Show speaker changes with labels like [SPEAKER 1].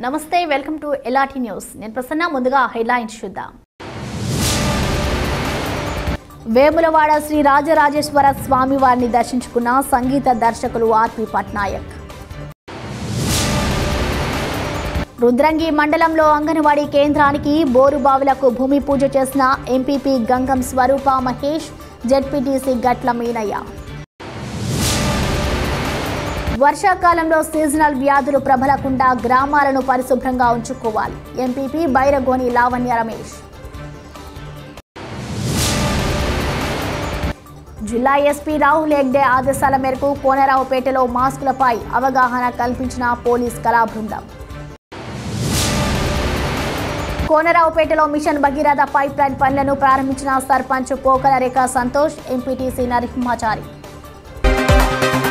[SPEAKER 1] నమస్తే welcome to ఎలాటి news నేను ప్రసన్న ముందుగా హెడ్లైన్స్ చూద్దాం వేములవాడ శ్రీ రాజరాజేశ్వర స్వామి వారిని దర్శించుకున్న సంగీత దర్శకులు ఆర్పి పట్నాయక్ రుద్రంగి మండలంలో అంగన్వాడీ కేంద్రానికి బోరుబావులకు భూమి పూజ చేసిన ఎంపీపీ గంగం స్వరూప మహేష్ జెడ్పీటీసీ గట్ల మీనయ్య వర్షాకాలంలో సీజనల్ వ్యాధులు ప్రబలకుండా గ్రామాలను పరిశుభ్రంగా ఉంచుకోవాలి ఎంపీపీ బైరగోని లావణ్య రమేష్ జిల్లా ఎస్పీ రాహుల్ హెగ్డే ఆదేశాల మేరకు కోనరావుపేటలో మాస్కులపై అవగాహన కల్పించిన పోలీస్ కళా బృందం కోనరావుపేటలో మిషన్ భగీరథ పైప్ లైన్ పనులను ప్రారంభించిన సర్పంచ్ పోకల రేఖ సంతోష్ ఎంపీటీసీ నరసింహాచారి